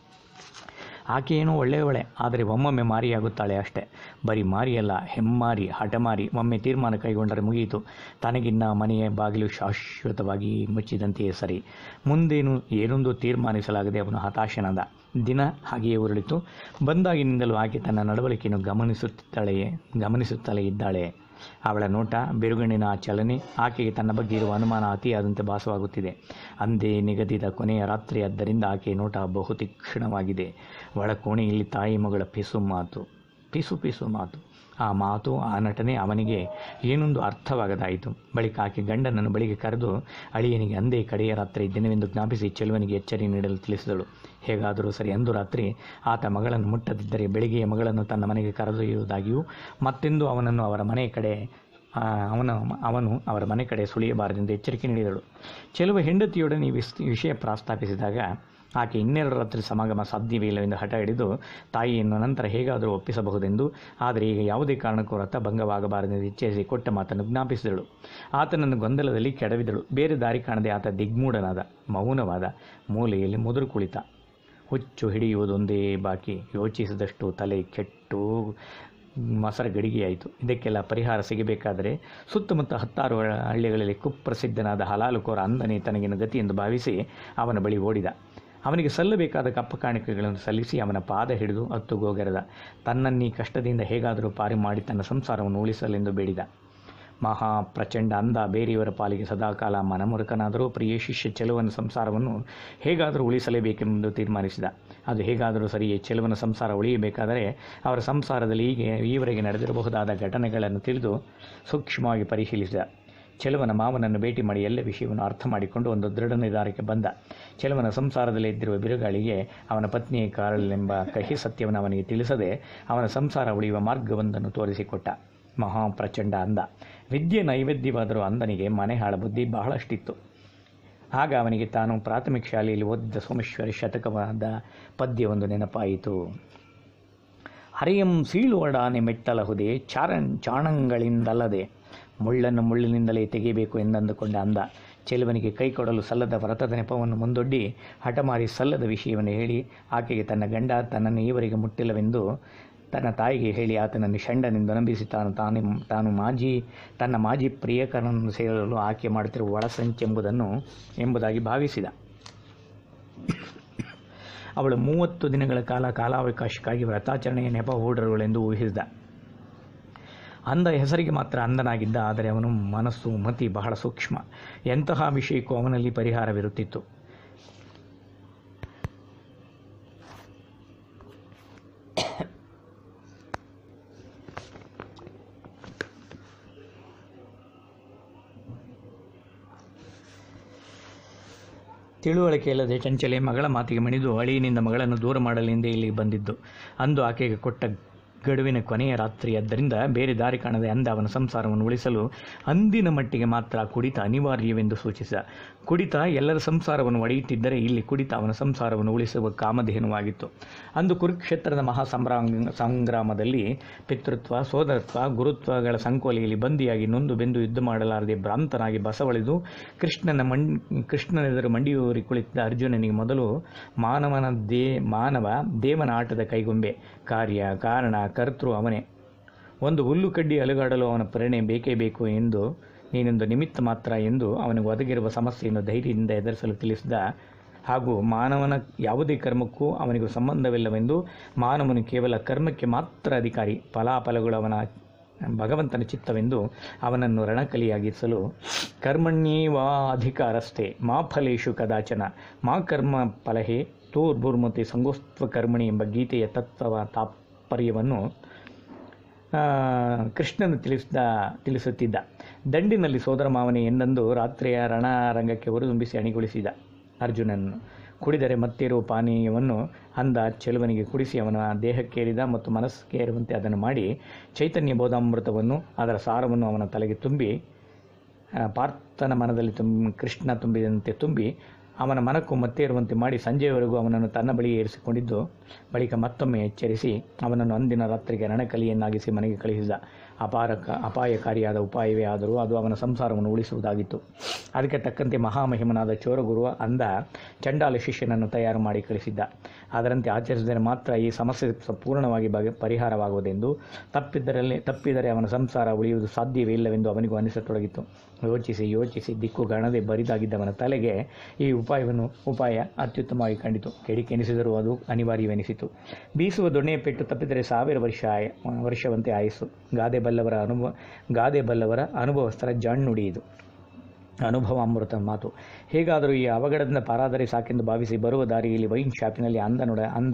ಆಕೆಯೇನೋ ಒಳ್ಳೆಯವಳೆ ಆದರೆ ಒಮ್ಮೊಮ್ಮೆ ಮಾರಿಯಾಗುತ್ತಾಳೆ ಅಷ್ಟೇ ಬರೀ ಮಾರಿಯಲ್ಲ ಹೆಮ್ಮಾರಿ ಹಠಮಾರಿ ಒಮ್ಮೆ ತೀರ್ಮಾನ ಕೈಗೊಂಡರೆ ಮುಗಿಯಿತು ತನಗಿನ್ನ ಮನೆಯ ಬಾಗಿಲು ಶಾಶ್ವತವಾಗಿ ಮುಚ್ಚಿದಂತೆಯೇ ಸರಿ ಮುಂದೇನು ಏನೊಂದು ತೀರ್ಮಾನಿಸಲಾಗದೆ ಅವನು ಹತಾಶನಾದ ದಿನ ಹಾಗೆಯೇ ಉರುಳಿತು ಬಂದಾಗಿನಿಂದಲೂ ಆಕೆ ತನ್ನ ನಡವಳಿಕೆಯನ್ನು ಗಮನಿಸುತ್ತಿದ್ದಾಳೆಯೇ ಗಮನಿಸುತ್ತಲೇ ಇದ್ದಾಳೆ ಅವಳ ನೋಟ ಬಿರುಗಣ್ಣಿನ ಆ ಚಲನೆ ಆಕೆಗೆ ತನ್ನ ಬಗ್ಗೆ ಇರುವ ಅನುಮಾನ ಅತಿಯಾದಂತೆ ಭಾಸವಾಗುತ್ತಿದೆ ಅಂದೇ ನಿಗದಿತ ಕೊನೆಯ ರಾತ್ರಿ ಆದ್ದರಿಂದ ಆಕೆಯ ನೋಟ ಬಹು ತೀಕ್ಷ್ಣವಾಗಿದೆ ಒಳ ಕೋಣೆಯಲ್ಲಿ ತಾಯಿ ಮಗಳ ಪಿಸು ಮಾತು ಪಿಸು ಪಿಸು ಮಾತು ಆ ಮಾತು ಆ ನಟನೆ ಅವನಿಗೆ ಏನೊಂದು ಅರ್ಥವಾಗದಾಯಿತು ಬಳಿಕ ಆಕೆ ಗಂಡನನ್ನು ಬಳಿಗೆ ಕರೆದು ಅಳಿಯನಿಗೆ ಅಂದೇ ಕಡೆಯ ರಾತ್ರಿ ದಿನವೆಂದು ಜ್ಞಾಪಿಸಿ ಚೆಲುವನಿಗೆ ಎಚ್ಚರಿ ನೀಡಲು ತಿಳಿಸಿದಳು ಹೇಗಾದರೂ ಸರಿ ಅಂದು ರಾತ್ರಿ ಆತ ಮಗಳನ್ನು ಮುಟ್ಟದಿದ್ದರೆ ಬೆಳಿಗ್ಗೆಯ ಮಗಳನ್ನು ತನ್ನ ಮನೆಗೆ ಕರೆದೊಯ್ಯುವುದಾಗಿಯೂ ಮತ್ತೆಂದು ಅವನನ್ನು ಅವರ ಮನೆಯ ಕಡೆ ಆ, ಅವನ ಅವನು ಅವರ ಮನೆ ಕಡೆ ಸುಳಿಯಬಾರದೆಂದು ಎಚ್ಚರಿಕೆ ನೀಡಿದಳು ಚೆಲುವ ಹೆಂಡತಿಯೊಡನೆ ಈ ವಿಸ್ ವಿಷಯ ಪ್ರಸ್ತಾಪಿಸಿದಾಗ ಆಕೆ ಇನ್ನೆರಡು ರಾತ್ರಿ ಸಮಾಗಮ ಸಾಧ್ಯವೇ ಇಲ್ಲವೆಂದು ಹಠ ಹಿಡಿದು ತಾಯಿಯನ್ನು ನಂತರ ಹೇಗಾದರೂ ಒಪ್ಪಿಸಬಹುದೆಂದು ಆದರೆ ಈಗ ಯಾವುದೇ ಕಾರಣಕ್ಕೂ ವ್ರತ ಭಂಗವಾಗಬಾರದೆಂದು ಎಚ್ಚರಿಸಿ ಕೊಟ್ಟ ಮಾತನ್ನು ಜ್ಞಾಪಿಸಿದಳು ಆತನನ್ನು ಗೊಂದಲದಲ್ಲಿ ಕೆಡವಿದಳು ಬೇರೆ ದಾರಿ ಕಾಣದೆ ಆತ ದಿಗ್ಮೂಢನಾದ ಮೌನವಾದ ಮೂಲೆಯಲ್ಲಿ ಮುದುರು ಕುಳಿತ ಹುಚ್ಚು ಹಿಡಿಯುವುದೊಂದೇ ಬಾಕಿ ಯೋಚಿಸಿದಷ್ಟು ತಲೆ ಕೆಟ್ಟು ಮಸರ ಗಡಿಗೆಯಾಯಿತು ಇದಕ್ಕೆಲ್ಲ ಪರಿಹಾರ ಸಿಗಬೇಕಾದರೆ ಸುತ್ತಮುತ್ತ ಹತ್ತಾರು ಹಳ್ಳಿಗಳಲ್ಲಿ ಕುಪ್ರಸಿದ್ಧನಾದ ಹಲಾಲುಕೋರ ಅಂದನೆ ತನಗಿನ ಗತಿ ಎಂದು ಭಾವಿಸಿ ಅವನ ಬಳಿ ಓಡಿದ ಅವನಿಗೆ ಸಲ್ಲಬೇಕಾದ ಕಪ್ಪ ಕಾಣಿಕೆಗಳನ್ನು ಸಲ್ಲಿಸಿ ಅವನ ಪಾದ ಹಿಡಿದು ಹತ್ತು ಗೋಗರೆದ ತನ್ನನ್ನೀ ಕಷ್ಟದಿಂದ ಹೇಗಾದರೂ ಪಾರಿ ಮಾಡಿ ತನ್ನ ಸಂಸಾರವನ್ನು ಉಳಿಸಲೆಂದು ಬೇಡಿದ ಮಹಾ ಪ್ರಚಂಡ ಅಂದ ಬೇರೆಯವರ ಪಾಲಿಗೆ ಸದಾಕಾಲ ಮನಮುರುಕನಾದರೂ ಪ್ರಿಯ ಶಿಷ್ಯ ಚೆಲುವನ ಸಂಸಾರವನ್ನು ಹೇಗಾದರೂ ಉಳಿಸಲೇಬೇಕೆಂದು ತೀರ್ಮಾನಿಸಿದ ಅದು ಹೇಗಾದರೂ ಸರಿಯೇ ಚೆಲುವನ ಸಂಸಾರ ಉಳಿಯಬೇಕಾದರೆ ಅವರ ಸಂಸಾರದಲ್ಲಿ ಹೀಗೆ ಈವರೆಗೆ ನಡೆದಿರಬಹುದಾದ ಘಟನೆಗಳನ್ನು ತಿಳಿದು ಸೂಕ್ಷ್ಮವಾಗಿ ಪರಿಶೀಲಿಸಿದ ಚೆಲುವನ ಮಾವನನ್ನು ಭೇಟಿ ಮಾಡಿ ಎಲ್ಲ ವಿಷಯವನ್ನು ಅರ್ಥ ಮಾಡಿಕೊಂಡು ಒಂದು ದೃಢ ನಿರ್ಧಾರಕ್ಕೆ ಬಂದ ಚೆಲುವನ ಸಂಸಾರದಲ್ಲಿ ಇದ್ದಿರುವ ಬಿರುಗಾಳಿಗೆ ಅವನ ಪತ್ನಿಯೇ ಕಾರಳೆಂಬ ಕಹಿ ಸತ್ಯವನ್ನು ಅವನಿಗೆ ತಿಳಿಸದೆ ಅವನ ಸಂಸಾರ ಉಳಿಯುವ ಮಾರ್ಗವೊಂದನ್ನು ತೋರಿಸಿಕೊಟ್ಟ ಮಹಾಪ್ರಚಂಡ ಅಂದ ವಿದ್ಯೆ ನೈವೇದ್ಯವಾದರೂ ಅಂದನಿಗೆ ಮನೆ ಹಾಳ ಬುದ್ಧಿ ಬಹಳಷ್ಟಿತ್ತು ಆಗ ಅವನಿಗೆ ತಾನು ಪ್ರಾಥಮಿಕ ಶಾಲೆಯಲ್ಲಿ ಓದಿದ್ದ ಸೋಮೇಶ್ವರ ಶತಕವಾದ ಪದ್ಯವೊಂದು ನೆನಪಾಯಿತು ಹರಿಯಂ ಸೀಳುವಡಾನೆ ಮೆಟ್ಟಲಹುದೆ ಚಾರನ್ ಚಾಣಂಗಳಿಂದಲ್ಲದೆ ಮುಳ್ಳನ್ನು ಮುಳ್ಳಿನಿಂದಲೇ ತೆಗೆಯಬೇಕು ಎಂದಂದುಕೊಂಡ ಅಂದ ಚೆಲುವನಿಗೆ ಕೈ ಕೊಡಲು ಸಲ್ಲದ ವ್ರತದ ನೆಪವನ್ನು ಮುಂದೊಡ್ಡಿ ಹಠಮಾರಿ ಸಲ್ಲದ ವಿಷಯವನ್ನು ಹೇಳಿ ಆಕೆಗೆ ತನ್ನ ಗಂಡ ತನ್ನನ್ನು ಈವರೆಗೆ ಮುಟ್ಟಿಲ್ಲವೆಂದು ತನ್ನ ತಾಯಿಗೆ ಹೇಳಿ ಆತನನ್ನು ಷಂಡನೆಂದು ನಂಬಿಸಿ ತಾನು ತಾನೇ ತಾನು ಮಾಜಿ ತನ್ನ ಮಾಜಿ ಪ್ರಿಯಕರನನ್ನು ಸೇರಲು ಆಕೆ ಮಾಡುತ್ತಿರುವ ಒಳಸಂಚೆಂಬುದನ್ನು ಎಂಬುದಾಗಿ ಭಾವಿಸಿದ ಅವಳು ಮೂವತ್ತು ದಿನಗಳ ಕಾಲ ಕಾಲಾವಕಾಶಕ್ಕಾಗಿ ವ್ರತಾಚರಣೆಯ ನೆಪ ಹೂಡರುಗಳೆಂದು ಊಹಿಸಿದ ಅಂದ ಹೆಸರಿಗೆ ಮಾತ್ರ ಅಂದನಾಗಿದ್ದ ಆದರೆ ಅವನು ಮನಸ್ಸು ಮತಿ ಬಹಳ ಸೂಕ್ಷ್ಮ ಎಂತಹ ವಿಷಯಕ್ಕೂ ಅವನಲ್ಲಿ ಪರಿಹಾರವಿರುತ್ತಿತ್ತು ತಿಳುವಳಿಕೆ ಇಲ್ಲದೆ ಚಂಚಲೆ ಮಗಳ ಮಾತಿಗೆ ಮಣಿದು ಅಳಿಯನಿಂದ ಮಗಳನ್ನು ದೂರ ಮಾಡಲೆಂದೇ ಇಲ್ಲಿ ಬಂದಿದ್ದು ಅಂದು ಆಕೆಗೆ ಕೊಟ್ಟ ಗಡುವಿನ ಕೊನೆಯ ರಾತ್ರಿಯಾದ್ದರಿಂದ ಬೇರೆ ದಾರಿ ಕಾಣದೆ ಅಂದ ಅವನ ಸಂಸಾರವನ್ನು ಉಳಿಸಲು ಅಂದಿನ ಮಟ್ಟಿಗೆ ಮಾತ್ರ ಕುಡಿತ ಅನಿವಾರ್ಯವೆಂದು ಸೂಚಿಸಿದ ಕುಡಿತ ಎಲ್ಲರ ಸಂಸಾರವನ್ನು ಒಡೆಯುತ್ತಿದ್ದರೆ ಇಲ್ಲಿ ಕುಡಿತ ಅವನ ಸಂಸಾರವನ್ನು ಉಳಿಸುವ ಕಾಮಧೇನುವಾಗಿತ್ತು ಅಂದು ಕುರುಕ್ಷೇತ್ರದ ಮಹಾ ಸಂಗ್ರಾಮ ಸಂಗ್ರಾಮದಲ್ಲಿ ಪಿತೃತ್ವ ಸೋದರತ್ವ ಗುರುತ್ವಗಳ ಸಂಕೋಲೆಯಲ್ಲಿ ಬಂದಿಯಾಗಿ ನೊಂದು ಬೆಂದು ಯುದ್ಧ ಮಾಡಲಾರದೆ ಭ್ರಾಂತನಾಗಿ ಬಸವಳಿದು ಕೃಷ್ಣನ ಮಣ್ ಕೃಷ್ಣನೆದುರು ಮಂಡಿಯೂರಿ ಕುಳಿತಿದ್ದ ಅರ್ಜುನನಿಗೆ ಮೊದಲು ಮಾನವನ ದೇ ಮಾನವ ದೇವನ ಆಟದ ಕೈಗೊಂಬೆ ಕಾರ್ಯ ಕಾರಣ ಕರ್ತೃ ಅವನೇ ಒಂದು ಹುಲ್ಲು ಕಡ್ಡಿ ಅಲುಗಾಡಲು ಅವನ ಪ್ರೇರಣೆ ಬೇಕೇ ಬೇಕು ಎಂದು ನೀನೊಂದು ನಿಮಿತ್ತ ಮಾತ್ರ ಎಂದು ಅವನಿಗೆ ಒದಗಿರುವ ಸಮಸ್ಯೆಯನ್ನು ಧೈರ್ಯದಿಂದ ಎದುರಿಸಲು ತಿಳಿಸಿದ ಹಾಗೂ ಮಾನವನ ಯಾವುದೇ ಕರ್ಮಕ್ಕೂ ಅವನಿಗೂ ಸಂಬಂಧವಿಲ್ಲವೆಂದು ಮಾನವನು ಕೇವಲ ಕರ್ಮಕ್ಕೆ ಮಾತ್ರ ಅಧಿಕಾರಿ ಫಲಾಫಲಗಳು ಅವನ ಭಗವಂತನ ಚಿತ್ತವೆಂದು ಅವನನ್ನು ರಣಕಲಿಯಾಗಿಸಲು ಕರ್ಮಣ್ಯೇವಾ ಅಧಿಕಾರಸ್ಥೆ ಮಾ ಫಲೇಶು ಕದಾಚನ ಮಾ ಕರ್ಮ ಫಲಹೆ ತೋರ್ಭುರ್ಮತಿ ಸಂಗೋಸ್ತ್ವ ಕರ್ಮಣಿ ಎಂಬ ಗೀತೆಯ ತತ್ವ ತಾತ್ಪರ್ಯವನ್ನು ಆ, ಕೃಷ್ಣನು ತಿಳಿಸಿದ ತಿಳಿಸುತ್ತಿದ್ದ ದಂಡಿನಲ್ಲಿ ಸೋದರ ಮಾವನೇ ಎಂದಂದು ರಾತ್ರಿಯ ರಣರಂಗಕ್ಕೆ ಹುರಿದುಂಬಿಸಿ ಅಣಿಗೊಳಿಸಿದ ಅರ್ಜುನನನ್ನು ಕುಡಿದರೆ ಮತ್ತಿರುವ ಪಾನೀಯವನ್ನು ಅಂದ ಚೆಲುವನಿಗೆ ಕುಡಿಸಿ ಅವನ ದೇಹಕ್ಕೇರಿದ ಮತ್ತು ಮನಸ್ಸಿಗೇರುವಂತೆ ಅದನ್ನು ಮಾಡಿ ಚೈತನ್ಯ ಬೋಧಾಮೃತವನ್ನು ಅದರ ಸಾರವನ್ನು ಅವನ ತಲೆಗೆ ತುಂಬಿ ಆ, ಪಾರ್ಥನ ಮನದಲ್ಲಿ ತುಂಬ ಕೃಷ್ಣ ತುಂಬಿದಂತೆ ತುಂಬಿ ಅವನ ಮನಕ್ಕೂ ಮತ್ತೆ ಇರುವಂತೆ ಮಾಡಿ ಸಂಜೆಯವರೆಗೂ ಅವನನ್ನು ತನ್ನ ಬಳಿಯೇ ಇರಿಸಿಕೊಂಡಿದ್ದು ಬಳಿಕ ಮತ್ತೊಮ್ಮೆ ಎಚ್ಚರಿಸಿ ಅವನನ್ನು ಅಂದಿನ ರಾತ್ರಿಗೆ ರಣಕಲಿಯನ್ನಾಗಿಸಿ ಮನೆಗೆ ಕಳುಹಿಸಿದ ಅಪಾರಕ ಅಪಾಯಕಾರಿಯಾದ ಉಪಾಯವೇ ಆದರೂ ಅದು ಅವನ ಸಂಸಾರವನ್ನು ಉಳಿಸುವುದಾಗಿತ್ತು ಅದಕ್ಕೆ ತಕ್ಕಂತೆ ಮಹಾಮಹಿಮನಾದ ಚೋರಗುರು ಅಂದ ಚಂಡಾಲ ಶಿಷ್ಯನನ್ನು ತಯಾರು ಮಾಡಿ ಕಳಿಸಿದ್ದ ಅದರಂತೆ ಆಚರಿಸಿದರೆ ಮಾತ್ರ ಈ ಸಮಸ್ಯೆ ಸಂಪೂರ್ಣವಾಗಿ ಬಗೆ ಪರಿಹಾರವಾಗುವುದೆಂದು ತಪ್ಪಿದ್ದರಲ್ಲಿ ತಪ್ಪಿದರೆ ಅವನ ಸಂಸಾರ ಉಳಿಯುವುದು ಸಾಧ್ಯವೇ ಇಲ್ಲವೆಂದು ಅವನಿಗೂ ಅನಿಸತೊಡಗಿತ್ತು ಯೋಚಿಸಿ ಯೋಚಿಸಿ ದಿಕ್ಕು ಕಾಣದೆ ಬರಿದಾಗಿದ್ದವನ ತಲೆಗೆ ಈ ಉಪಾಯವನ್ನು ಉಪಾಯ ಅತ್ಯುತ್ತಮವಾಗಿ ಕಂಡಿತು ಕೆಡಿಕೆನಿಸಿದರೂ ಅದು ಅನಿವಾರ್ಯವೆನಿಸಿತು ಬೀಸುವ ದೊಣ್ಣೆಯ ಪೆಟ್ಟು ತಪ್ಪಿದರೆ ಸಾವಿರ ವರ್ಷ ಆಯ ವರ್ಷವಂತೆ ಆಯಸ್ಸು ಗಾದೆ ಬಲ್ಲವರ ಅನುಭವ ಗಾದೆ ಬಲ್ಲವರ ಅನುಭವಸ್ಥರ ಜಾಣ್ನುಡಿ ಇದು ಅನುಭವ ಅಮೃತ ಮಾತು ಹೇಗಾದರೂ ಈ ಅವಘಡದಿಂದ ಪಾರಾದರೆ ಸಾಕೆಂದು ಭಾವಿಸಿ ಬರುವ ದಾರಿಯಲ್ಲಿ ವೈನ್ ಶಾಪಿನಲ್ಲಿ ಅಂದ ನೋಡ ಅಂದ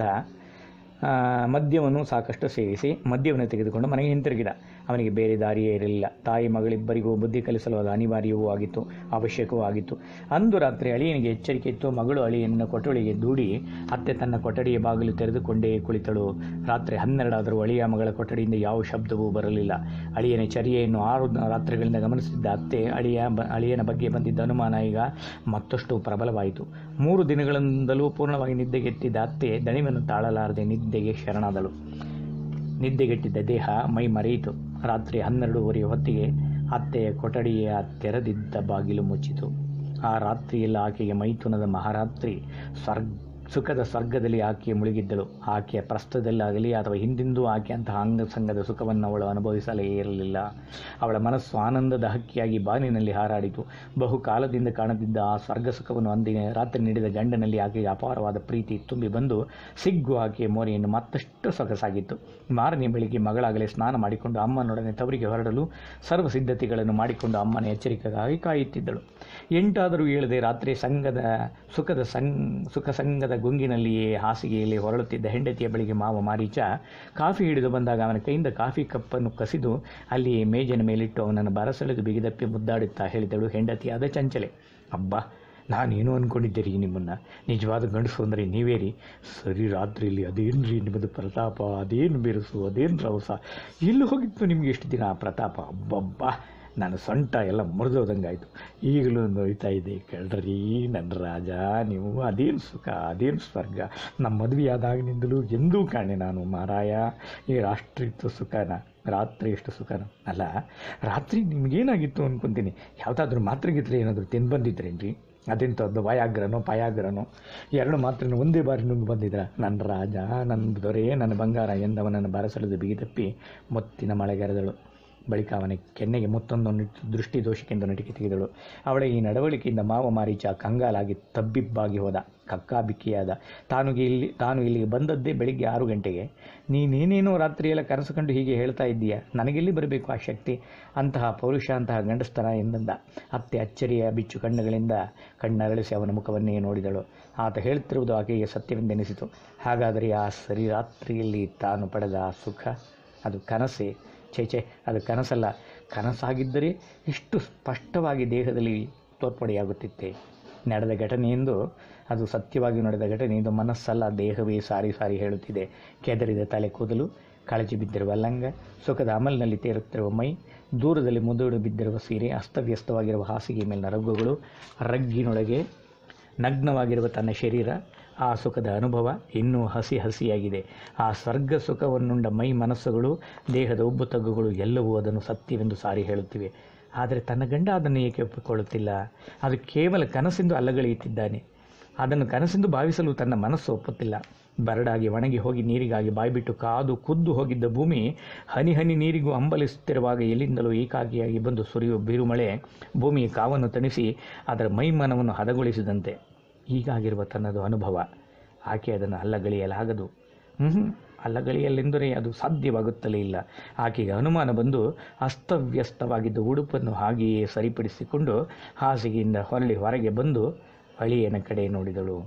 ಆ, ಮದ್ಯವನ್ನು ಸಾಕಷ್ಟು ಸೇವಿಸಿ ಮದ್ಯವನ್ನು ತೆಗೆದುಕೊಂಡು ಮನೆಗೆ ಹಿಂತಿರುಗಿದ ಅವನಿಗೆ ಬೇರೆ ದಾರಿಯೇ ಇರಲಿಲ್ಲ ತಾಯಿ ಮಗಳಿಬ್ಬರಿಗೂ ಬುದ್ಧಿ ಕಲಿಸಲು ಅದು ಅನಿವಾರ್ಯವೂ ಆಗಿತ್ತು ಅವಶ್ಯಕವೂ ಆಗಿತ್ತು ಅಂದು ರಾತ್ರಿ ಅಳಿಯನಿಗೆ ಎಚ್ಚರಿಕೆ ಇತ್ತು ಮಗಳು ಅಳಿಯನನ್ನು ಕೊಠಡಿಗೆ ದೂಡಿ ಅತ್ತೆ ತನ್ನ ಕೊಠಡಿಯ ಬಾಗಿಲು ತೆರೆದುಕೊಂಡೇ ಕುಳಿತಳು ರಾತ್ರಿ ಹನ್ನೆರಡಾದರೂ ಅಳಿಯ ಮಗಳ ಕೊಠಡಿಯಿಂದ ಯಾವ ಶಬ್ದವೂ ಬರಲಿಲ್ಲ ಅಳಿಯನ ಚರ್ಯೆಯನ್ನು ಆರು ರಾತ್ರಿಗಳಿಂದ ಗಮನಿಸಿದ್ದ ಅತ್ತೆ ಅಳಿಯ ಬ ಅಳಿಯನ ಬಗ್ಗೆ ಬಂದಿದ್ದ ಅನುಮಾನ ಈಗ ಮತ್ತಷ್ಟು ಪ್ರಬಲವಾಯಿತು ಮೂರು ದಿನಗಳಿಂದಲೂ ಪೂರ್ಣವಾಗಿ ನಿದ್ದೆಗೆಟ್ಟಿದ್ದ ಅತ್ತೆ ದಣಿವನ್ನು ತಾಳಲಾರದೆ ನಿದ್ದೆಗೆ ಶರಣಾದಳು ನಿದ್ದೆಗೆಟ್ಟಿದ್ದ ದೇಹ ಮೈ ಮರೆಯಿತು ರಾತ್ರಿ ಹನ್ನೆರಡೂವರೆಯ ಹೊತ್ತಿಗೆ ಅತ್ತೆಯ ಕೊಠಡಿಯ ತೆರೆದಿದ್ದ ಬಾಗಿಲು ಮುಚ್ಚಿತು ಆ ರಾತ್ರಿಯಲ್ಲಿ ಆಕೆಗೆ ಮೈಥುನದ ಮಹಾರಾತ್ರಿ ಸ್ವರ್ಗ ಸುಖದ ಸ್ವರ್ಗದಲ್ಲಿ ಆಕೆ ಮುಳುಗಿದ್ದಳು ಆಕೆಯ ಪ್ರಸ್ತದಲ್ಲಾಗಲಿ ಅಥವಾ ಹಿಂದಿಂದೂ ಆಕೆ ಅಂತಹ ಅಂಗಸಂಗದ ಸುಖವನ್ನು ಅವಳು ಅನುಭವಿಸಲೇ ಇರಲಿಲ್ಲ ಅವಳ ಮನಸ್ಸು ಆನಂದದ ಹಕ್ಕಿಯಾಗಿ ಬಾನಿನಲ್ಲಿ ಹಾರಾಡಿತು ಬಹುಕಾಲದಿಂದ ಕಾಣದಿದ್ದ ಆ ಸ್ವರ್ಗ ಸುಖವನ್ನು ಅಂದಿನ ರಾತ್ರಿ ನೀಡಿದ ಗಂಡನಲ್ಲಿ ಆಕೆಗೆ ಅಪಾರವಾದ ಪ್ರೀತಿ ತುಂಬಿ ಬಂದು ಸಿಗ್ಗು ಆಕೆಯ ಮೋರೆಯನ್ನು ಮತ್ತಷ್ಟು ಸೊಗಸಾಗಿತ್ತು ಮಾರನೇ ಬೆಳಿಗ್ಗೆ ಮಗಳಾಗಲೇ ಸ್ನಾನ ಮಾಡಿಕೊಂಡು ಅಮ್ಮನೊಡನೆ ತವರಿಗೆ ಹೊರಡಲು ಸರ್ವ ಸಿದ್ಧತೆಗಳನ್ನು ಮಾಡಿಕೊಂಡು ಅಮ್ಮನ ಎಚ್ಚರಿಕೆಗಾಗಿ ಕಾಯುತ್ತಿದ್ದಳು ಎಂಟಾದರೂ ಏಳದೆ ರಾತ್ರಿ ಸಂಘದ ಸುಖದ ಸಂ ಸುಖ ಸಂಘದ ಗುಂಗಿನಲ್ಲಿಯೇ ಹಾಸಿಗೆಯಲ್ಲಿ ಹೊರಳುತ್ತಿದ್ದ ಹೆಂಡತಿಯ ಬಳಿಗೆ ಮಾವ ಮಾರೀಚ ಕಾಫಿ ಹಿಡಿದು ಬಂದಾಗ ಅವನ ಕೈಯಿಂದ ಕಾಫಿ ಕಪ್ಪನ್ನು ಕಸಿದು ಅಲ್ಲಿ ಮೇಜಿನ ಮೇಲಿಟ್ಟು ಅವನನ್ನು ಬರಸೆಳೆದು ಬಿಗಿದಪ್ಪಿ ಮುದ್ದಾಡುತ್ತಾ ಹೇಳಿದಳು ಹೆಂಡತಿಯಾದ ಚಂಚಲೆ ಅಬ್ಬಾ ನಾನೇನು ಅಂದ್ಕೊಂಡಿದ್ದೆ ರೀ ನಿಮ್ಮನ್ನು ನಿಜವಾದ ಗಂಡಸು ಅಂದರೆ ನೀವೇ ರೀ ಸರಿ ರಾತ್ರಿಯಲ್ಲಿ ಅದೇನು ರೀ ನಿಮ್ಮದು ಪ್ರತಾಪ ಅದೇನು ಬಿರುಸು ಅದೇನು ರವಸ ಎಲ್ಲಿ ಹೋಗಿತ್ತು ನಿಮ್ಗೆ ಎಷ್ಟು ದಿನ ಆ ಪ್ರತಾಪ ಅಬ್ಬಬ್ಬಾ ನಾನು ಸೊಂಟ ಎಲ್ಲ ಮುರಿದೋದಂಗಾಯಿತು ಈಗಲೂ ನೋಯ್ತಾ ಇದೆ ಕಳ್ರಿ ನನ್ನ ರಾಜ ನೀವು ಅದೇನು ಸುಖ ಅದೇನು ಸ್ವರ್ಗ ನಮ್ಮ ಮದುವೆಯಾದಾಗಿನಿಂದಲೂ ಎಂದೂ ಕಾಣೆ ನಾನು ಮಾರಾಯ ಈ ರಾಷ್ಟ್ರೀತ್ವ ಸುಖನ ರಾತ್ರಿ ಎಷ್ಟು ಸುಖನ ಅಲ್ಲ ರಾತ್ರಿ ನಿಮಗೇನಾಗಿತ್ತು ಅನ್ಕೊಂತೀನಿ ಯಾವುದಾದ್ರೂ ಮಾತ್ರೆ ಗಿತ್ರೆ ಏನಾದರೂ ತಿಂದು ಬಂದಿದ್ರೇನ್ರಿ ಅದೆಂಥದ್ದು ವಾಯಾಗ್ರನೋ ಪಾಯಾಗ್ರನೋ ಎರಡು ಮಾತ್ರನ ಒಂದೇ ಬಾರಿ ನುಂಗು ಬಂದಿದ್ರ ನನ್ನ ರಾಜ ನನ್ನ ದೊರೆ ನನ್ನ ಬಂಗಾರ ಎಂದವನನ್ನು ಬರಸಲದು ಬಿಗಿದಪ್ಪಿ ಮುತ್ತಿನ ಮಳೆಗೆರೆದಳು ಬಳಿಕ ಅವನ ಕೆನ್ನೆಗೆ ಮತ್ತೊಂದು ನಿಟ್- ದೃಷ್ಟಿ ದೋಷಕ್ಕೆಂದು ನಟಿಕೆ ತೆಗೆದಳು ಅವಳ ಈ ನಡವಳಿಕೆಯಿಂದ ಮಾವ ಮಾರೀಚ ಕಂಗಾಲಾಗಿ ತಬ್ಬಿಬ್ಬಾಗಿ ಹೋದ ಕಕ್ಕಾಬಿಕ್ಕಿಯಾದ ತಾನು ಇಲ್ಲಿ ತಾನು ಇಲ್ಲಿಗೆ ಬಂದದ್ದೇ ಬೆಳಿಗ್ಗೆ ಆರು ಗಂಟೆಗೆ ನೀನೇನೇನೋ ರಾತ್ರಿಯೆಲ್ಲ ಕನಸು ಕಂಡು ಹೀಗೆ ಹೇಳ್ತಾ ಇದ್ದೀಯ ನನಗೆಲ್ಲಿ ಬರಬೇಕು ಆ ಶಕ್ತಿ ಅಂತಹ ಪೌರುಷ ಅಂತಹ ಗಂಡಸ್ತನ ಎಂದಂದ ಅತ್ತೆ ಅಚ್ಚರಿಯ ಬಿಚ್ಚು ಕಣ್ಣುಗಳಿಂದ ಕಣ್ಣರಳಿಸಿ ಅವನ ಮುಖವನ್ನೇ ನೋಡಿದಳು ಆತ ಹೇಳುತ್ತಿರುವುದು ಆಕೆಗೆ ಸತ್ಯವೆಂದೆನಿಸಿತು ಹಾಗಾದರೆ ಆ ಸರಿ ರಾತ್ರಿಯಲ್ಲಿ ತಾನು ಪಡೆದ ಆ ಸುಖ ಅದು ಕನಸೇ ಛೇ ಛೇ ಅದು ಕನಸಲ್ಲ ಕನಸಾಗಿದ್ದರೆ ಇಷ್ಟು ಸ್ಪಷ್ಟವಾಗಿ ದೇಹದಲ್ಲಿ ತೋರ್ಪಡೆಯಾಗುತ್ತಿತ್ತೆ ನಡೆದ ಘಟನೆಯೆಂದು ಅದು ಸತ್ಯವಾಗಿ ನಡೆದ ಘಟನೆಯೆಂದು ಮನಸ್ಸಲ್ಲ ದೇಹವೇ ಸಾರಿ ಸಾರಿ ಹೇಳುತ್ತಿದೆ ಕೆದರಿದ ತಲೆ ಕೂದಲು ಕಳಚಿ ಬಿದ್ದಿರುವ ಲಂಗ ಸುಖದ ಅಮಲಿನಲ್ಲಿ ತೇರುತ್ತಿರುವ ಮೈ ದೂರದಲ್ಲಿ ಮುದುಡು ಬಿದ್ದಿರುವ ಸೀರೆ ಅಸ್ತವ್ಯಸ್ತವಾಗಿರುವ ಹಾಸಿಗೆ ಮೇಲಿನ ರಗ್ಗುಗಳು ರಗ್ಗಿನೊಳಗೆ ನಗ್ನವಾಗಿರುವ ತನ್ನ ಶರೀರ ಆ ಸುಖದ ಅನುಭವ ಇನ್ನೂ ಹಸಿ ಹಸಿಯಾಗಿದೆ ಆ ಸ್ವರ್ಗ ಸುಖವನ್ನುಂಡ ಮೈ ಮನಸ್ಸುಗಳು ದೇಹದ ಉಬ್ಬು ತಗ್ಗುಗಳು ಎಲ್ಲವೂ ಅದನ್ನು ಸತ್ಯವೆಂದು ಸಾರಿ ಹೇಳುತ್ತಿವೆ ಆದರೆ ತನ್ನ ಗಂಡ ಅದನ್ನು ಏಕೆ ಒಪ್ಪಿಕೊಳ್ಳುತ್ತಿಲ್ಲ ಅದು ಕೇವಲ ಕನಸೆಂದು ಅಲ್ಲಗಳೆಯುತ್ತಿದ್ದಾನೆ ಅದನ್ನು ಕನಸೆಂದು ಭಾವಿಸಲು ತನ್ನ ಮನಸ್ಸು ಒಪ್ಪುತ್ತಿಲ್ಲ ಬರಡಾಗಿ ಒಣಗಿ ಹೋಗಿ ನೀರಿಗಾಗಿ ಬಾಯ್ಬಿಟ್ಟು ಕಾದು ಕುದ್ದು ಹೋಗಿದ್ದ ಭೂಮಿ ಹನಿ ಹನಿ ನೀರಿಗೂ ಅಂಬಲಿಸುತ್ತಿರುವಾಗ ಎಲ್ಲಿಂದಲೂ ಏಕಾಗಿಯಾಗಿ ಬಂದು ಸುರಿಯುವ ಬಿರುಮಳೆ ಭೂಮಿಯ ಕಾವನ್ನು ತಣಿಸಿ ಅದರ ಮೈಮನವನ್ನು ಹದಗೊಳಿಸಿದಂತೆ ಹೀಗಾಗಿರುವ ತನ್ನದು ಅನುಭವ ಆಕೆ ಅದನ್ನು ಅಲ್ಲಗಳೆಯಲಾಗದು ಹ್ಞೂ ಅಲ್ಲಗಳೆಯಲೆಂದರೆ ಅದು ಸಾಧ್ಯವಾಗುತ್ತಲೇ ಇಲ್ಲ ಆಕೆಗೆ ಅನುಮಾನ ಬಂದು ಅಸ್ತವ್ಯಸ್ತವಾಗಿದ್ದ ಉಡುಪನ್ನು ಹಾಗೆಯೇ ಸರಿಪಡಿಸಿಕೊಂಡು ಹಾಸಿಗೆಯಿಂದ ಹೊರಳಿ ಹೊರಗೆ ಬಂದು ಅಳಿಯನ ಕಡೆ ನೋಡಿದಳು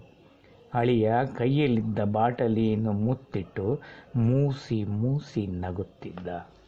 ಅಳಿಯ ಕೈಯಲ್ಲಿದ್ದ ಬಾಟಲಿಯನ್ನು ಮುತ್ತಿಟ್ಟು ಮೂಸಿ ಮೂಸಿ ನಗುತ್ತಿದ್ದ